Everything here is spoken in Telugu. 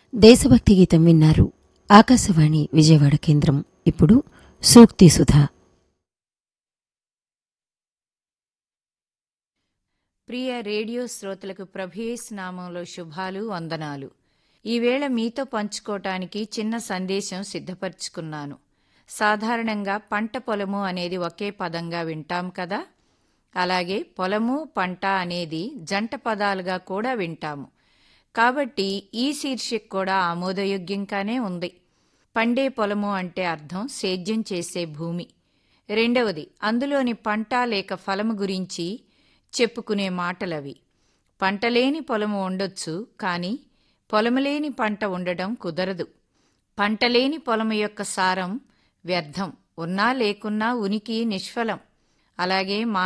దేశభక్తి గీతం విన్నారు ఆకాశవాణి విజయవాడ కేంద్రం ఇప్పుడు సూక్తి సుధా ప్రియ రేడియో శ్రోతలకు ప్రభేస్ నామంలో శుభాలు వందనాలు ఈవేళ మీతో పంచుకోవటానికి చిన్న సందేశం సిద్ధపరుచుకున్నాను సాధారణంగా పంట పొలము అనేది ఒకే పదంగా వింటాం కదా అలాగే పొలము పంట అనేది జంట పదాలుగా కూడా వింటాము కాబట్టి ఈ శీర్షిక కూడా ఆమోదయోగ్యంగానే ఉంది పండే పొలము అంటే అర్థం సేద్యం చేసే భూమి రెండవది అందులోని పంట లేక ఫలము గురించి చెప్పుకునే మాటలవి పంటలేని పొలము ఉండొచ్చు కానీ పొలములేని పంట ఉండడం కుదరదు పంటలేని పొలము యొక్క సారం వ్యర్థం ఉన్నా లేకున్నా ఉనికి నిష్ఫలం అలాగే